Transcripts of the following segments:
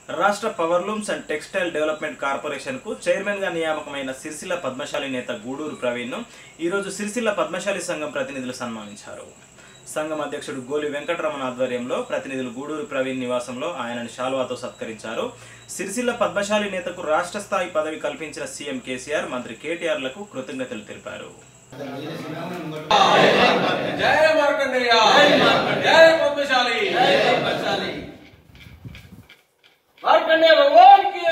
రాష్ట్ర powerlooms and textile development corporation కు chairman గా నియామకమైన సిరిసిల్ల పద్మశాలి నేత గూడూరు ప్రవీణ్ ను ఈరోజు సిరిసిల్ల పద్మశాలి సంఘం ప్రతినిధులు సన్మానించారు సంఘం అధ్యక్షుడు గోలి వెంకటరమణ ఆధ్వర్యంలో ప్రతినిధులు గూడూరు ప్రవీణ్ నివాసంలో ఆయనని శాలువాతో సత్కరించారు సిరిసిల్ల పద్మశాలి నేతకు రాష్ట్ర స్థాయి పదవి కల్పించిన సీఎం కేసీఆర్ మంత్రి కేటీఆర్లకు కృతజ్ఞతలు తెలిపారు జయ మార్కండేయ జయ పద్మశాలి మార్కండేయ భగవాన్ కి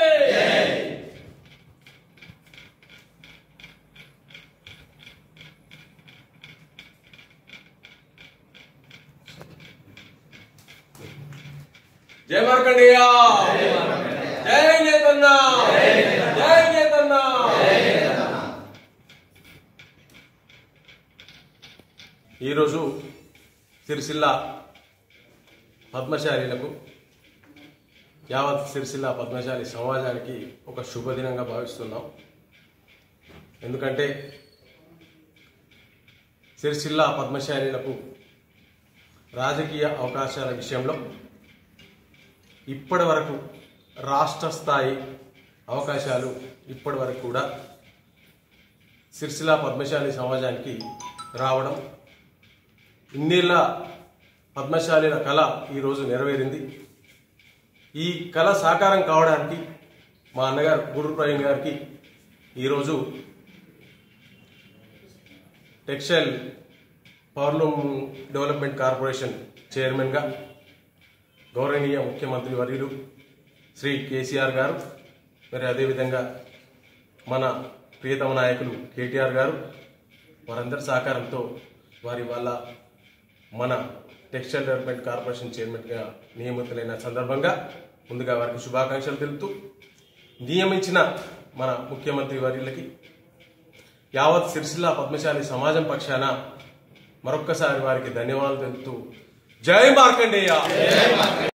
జయ మార్కండేయ జయ నేతన్న జయ నేతన్న ఈరోజు సిరిసిల్ల పద్మశాలీలకు యావత్ సిరిసిల్ల పద్మశాలి సమాజానికి ఒక శుభదినంగా భావిస్తున్నాం ఎందుకంటే సిరిసిల్ల పద్మశాలీలకు రాజకీయ అవకాశాల విషయంలో ఇప్పటి వరకు రాష్ట్ర స్థాయి అవకాశాలు ఇప్పటి వరకు కూడా సిరిసిల్ల పద్మశాలి సమాజానికి రావడం ఇన్నేళ్ల పద్మశాలిల కళ ఈరోజు నెరవేరింది ఈ కళ సాకారం కావడానికి మా అన్నగారు గురు ప్రవీణ్ గారికి ఈరోజు టెక్స్టైల్ పవర్లూమ్ డెవలప్మెంట్ కార్పొరేషన్ చైర్మన్గా గౌరవనీయ ముఖ్యమంత్రి వర్యులు శ్రీ కేసీఆర్ గారు మరి అదేవిధంగా మన ప్రియతమ నాయకులు కేటీఆర్ గారు వారందరి సహకారంతో వారి వల్ల మన టెక్స్టైల్ డెవలప్మెంట్ కార్పొరేషన్ చైర్మన్గా నియమితులైన సందర్భంగా ముందుగా వారికి శుభాకాంక్షలు తెలుపుతూ నియమించిన మన ముఖ్యమంత్రి వర్యులకి యావత్ సిరిసిల్ల పద్మశాలి సమాజం పక్షాన మరొక్కసారి వారికి ధన్యవాదాలు తెలుపుతూ జై మార్కండేయ